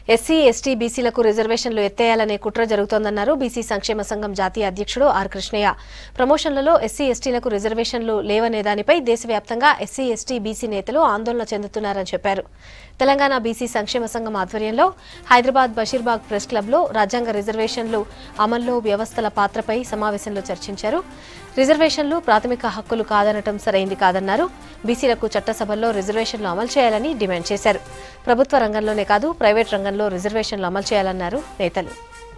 SC ST బీసీలకు రిజర్వేషన్లు ఎత్తేయాలనే కుట్ర జరుగుతోందన్నారు బీసీ సంక్షేమ సంఘం జాతీయ అధ్యక్షుడు ఆర్ కృష్ణయ్య ప్రమోషన్లలో ఎస్సీ ఎస్టీలకు రిజర్వేషన్లు లేవనే దానిపై దేశవ్యాప్తంగా ఎస్సీ ఎస్టీ బీసీ నేతలు ఆందోళన చెందుతున్నారని చెప్పారు తెలంగాణ బీసీ సంక్షేమ సంఘం ఆధ్వర్యంలో హైదరాబాద్ బషీర్బాగ్ ప్రెస్ క్లబ్లో రాజ్యాంగ రిజర్వేషన్లు అమల్లో వ్యవస్థల పాత్రపై సమావేశంలో చర్చించారు రిజర్వేషన్లు ప్రాథమిక హక్కులు కాదనటం సరైంది కాదన్నారు బీసీలకు చట్టసభల్లో రిజర్వేషన్లు అమలు చేయాలని డిమాండ్ చేశారు ప్రభుత్వ రంగంలోనే కాదు ప్రైవేట్ రంగంలో రిజర్వేషన్లు అమలు చేయాలన్నారు నేతలు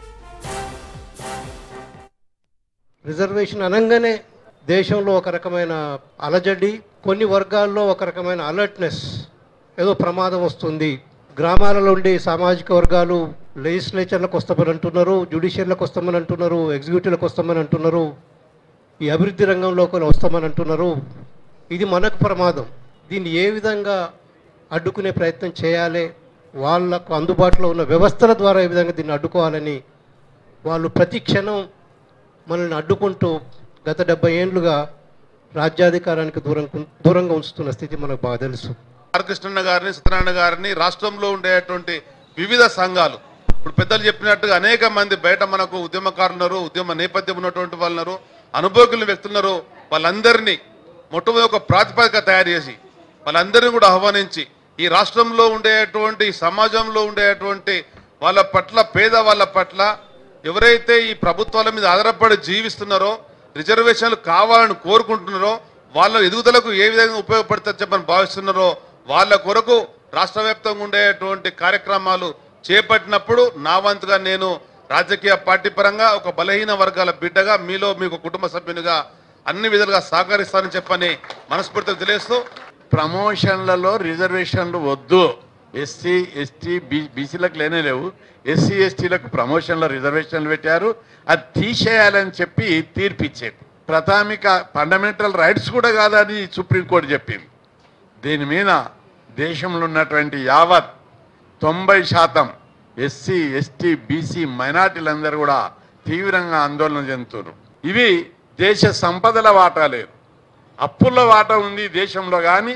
రిజర్వేషన్ అనగానే దేశంలో ఒక రకమైన అలజడి కొన్ని వర్గాల్లో ఒక రకమైన అలర్ట్నెస్ ఏదో ప్రమాదం వస్తుంది గ్రామాలలో ఉండే సామాజిక వర్గాలు లెజిస్లేచర్లకు వస్తామని అంటున్నారు జ్యుడిషియర్లకు వస్తామని అంటున్నారు ఎగ్జిక్యూటివ్లకు వస్తామని అంటున్నారు ఈ అభివృద్ధి రంగంలోకి వస్తామని అంటున్నారు ఇది మనకు ప్రమాదం దీన్ని ఏ విధంగా అడ్డుకునే ప్రయత్నం చేయాలి వాళ్ళకు అందుబాటులో ఉన్న వ్యవస్థల ద్వారా ఏ విధంగా దీన్ని అడ్డుకోవాలని వాళ్ళు ప్రతి క్షణం మనల్ని అడ్డుకుంటూ గత డెబ్బై ఏండ్లుగా రాజ్యాధికారానికి దూరం దూరంగా ఉంచుతున్న స్థితి మనకు బాగా తెలుసు బాలకృష్ణ గారిని సత్యనారాయణ గారిని రాష్ట్రంలో ఉండేటువంటి వివిధ సంఘాలు ఇప్పుడు పెద్దలు చెప్పినట్టుగా అనేక మంది బయట మనకు ఉద్యమకారులు ఉన్నారు ఉద్యమ నేపథ్యం ఉన్నటువంటి వాళ్ళు ఉన్నారు అనుభవకులు వ్యక్తులున్నారు వాళ్ళందరినీ మొట్టమొదటి ఒక ప్రాతిపదిక తయారు చేసి వాళ్ళందరినీ కూడా ఆహ్వానించి ఈ రాష్ట్రంలో ఉండేటువంటి ఈ సమాజంలో ఉండేటువంటి వాళ్ళ పట్ల పేద వాళ్ళ పట్ల ఎవరైతే ఈ ప్రభుత్వాల మీద ఆధారపడి జీవిస్తున్నారో రిజర్వేషన్లు కావాలని కోరుకుంటున్నారో వాళ్ళ ఎదుగుదలకు ఏ విధంగా ఉపయోగపడుతుందని చెప్పని భావిస్తున్నారో వాళ్ళ కొరకు రాష్ట్ర వ్యాప్తంగా ఉండేటువంటి కార్యక్రమాలు చేపట్టినప్పుడు నా వంతుగా నేను రాజకీయ పార్టీ పరంగా ఒక బలహీన వర్గాల బిడ్డగా మీలో మీకు కుటుంబ సభ్యునిగా అన్ని విధాలుగా సహకరిస్తానని చెప్పని మనస్ఫూర్తిగా తెలియస్తూ ప్రమోషన్లలో రిజర్వేషన్లు వద్దు ఎస్సీ ఎస్టీ బీ బీసీలకు లేనే లేవు ఎస్సీ ఎస్టీలకు ప్రమోషన్లో రిజర్వేషన్లు పెట్టారు అది తీసేయాలని చెప్పి తీర్పిచ్చారు ప్రాథమిక ఫండమెంటల్ రైట్స్ కూడా కాదని సుప్రీంకోర్టు చెప్పింది దీని మీద దేశంలో ఉన్నటువంటి యావత్ తొంభై శాతం ఎస్సీ ఎస్టీ బీసీ మైనార్టీలందరూ కూడా తీవ్రంగా ఆందోళన చెందుతున్నారు ఇవి దేశ సంపదల వాటా లేదు అప్పుల వాటా ఉంది ఈ దేశంలో కానీ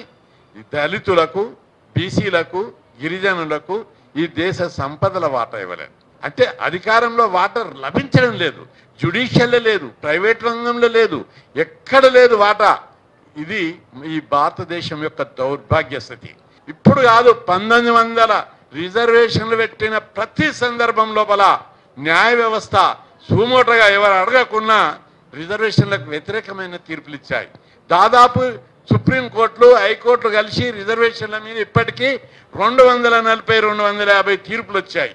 దళితులకు బీసీలకు గిరిజనులకు ఈ దేశ సంపదల వాటా ఇవ్వలేదు అంటే అధికారంలో వాటా లభించడం లేదు జ్యుడిషియల్లో లేదు ప్రైవేట్ రంగంలో లేదు ఎక్కడ లేదు వాటా ఇది ఈ భారతదేశం యొక్క దౌర్భాగ్య స్థితి ఇప్పుడు కాదు పంతొమ్మిది వందల రిజర్వేషన్లు పెట్టిన ప్రతి సందర్భం లోపల న్యాయ వ్యవస్థ సుమోటగా ఎవరు అడగకున్నా రిజర్వేషన్లకు వ్యతిరేకమైన తీర్పులు ఇచ్చాయి దాదాపు సుప్రీంకోర్టులు హైకోర్టులు కలిసి రిజర్వేషన్ల మీద ఇప్పటికీ రెండు వందల నలభై రెండు వందల యాభై తీర్పులు వచ్చాయి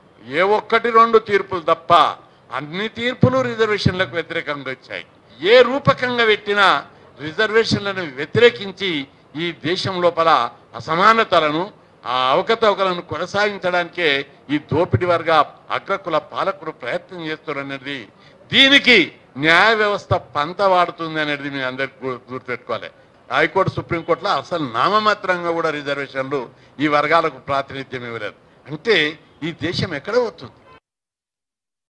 ఏ ఒక్కటి రెండు తీర్పులు తప్ప అన్ని తీర్పులు రిజర్వేషన్లకు వ్యతిరేకంగా వచ్చాయి ఏ రూపకంగా పెట్టినా రిజర్వేషన్లను వ్యతిరేకించి ఈ దేశం లోపల అసమానతలను ఆ అవకతవకలను కొనసాగించడానికే ఈ దోపిడి వర్గ అగ్రకుల పాలకులు ప్రయత్నం చేస్తారనేది దీనికి న్యాయ వ్యవస్థ పంత వాడుతుంది అనేది మీ అందరికి గు- గుర్తుపెట్టుకోవాలి హైకోర్టు సుప్రీంకోర్టులో అసలు నామమాత్రంగా కూడా రిజర్వేషన్లు ఈ వర్గాలకు ప్రాతినిధ్యం ఇవ్వలేదు అంటే ఈ దేశం ఎక్కడ పోతుంది